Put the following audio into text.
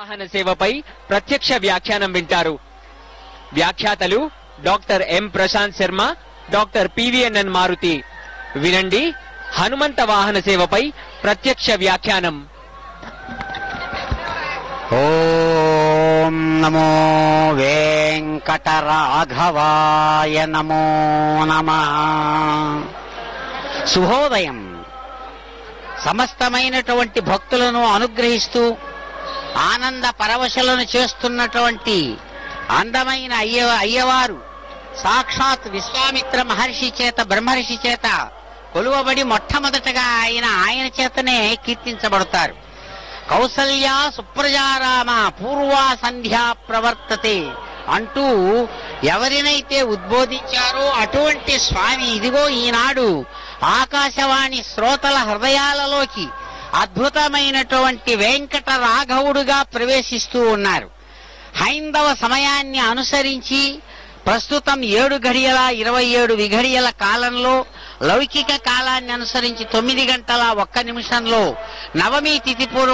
వాహన సేవపై ప్రత్యక్ష వ్యాఖ్యానం వింటారు వ్యాఖ్యాతలు doctor M Prashanth Sharma doctor PVNN Maruthi వినండి హనుమంత వాహన సేవపై ప్రత్యక్ష వ్యాఖ్యానం ఓం నమో వెంకటరాఘవాయ నమో నమ శుభోదయం సమస్తమైనటువంటి భక్తులను అనుగ్రహిస్తూ ఆనంద పరవశలను చేస్తున్నటువంటి అందమైన అయ్య అయ్యవారు సాక్షాత్ విశ్వామిత్ర మహర్షి చేత బ్రహ్మర్షి చేత కొలువబడి మొట్టమొదటగా ఆయన ఆయన చేతనే కీర్తించబడతారు కౌసల్య సుప్రజారామ పూర్వా సంధ్యా ప్రవర్తతే అంటూ ఎవరినైతే ఉద్బోధించారో అటువంటి స్వామి ఇదిగో ఈనాడు ఆకాశవాణి శ్రోతల హృదయాలలోకి అద్భుతమైనటువంటి వెంకట రాఘవుడుగా ప్రవేశిస్తూ ఉన్నారు హైందవ సమయాన్ని అనుసరించి ప్రస్తుతం ఏడు గడియల ఇరవై ఏడు విఘడియల కాలంలో లౌకిక కాలాన్ని అనుసరించి తొమ్మిది గంటల ఒక్క నిమిషంలో నవమి తిథి పూర్వ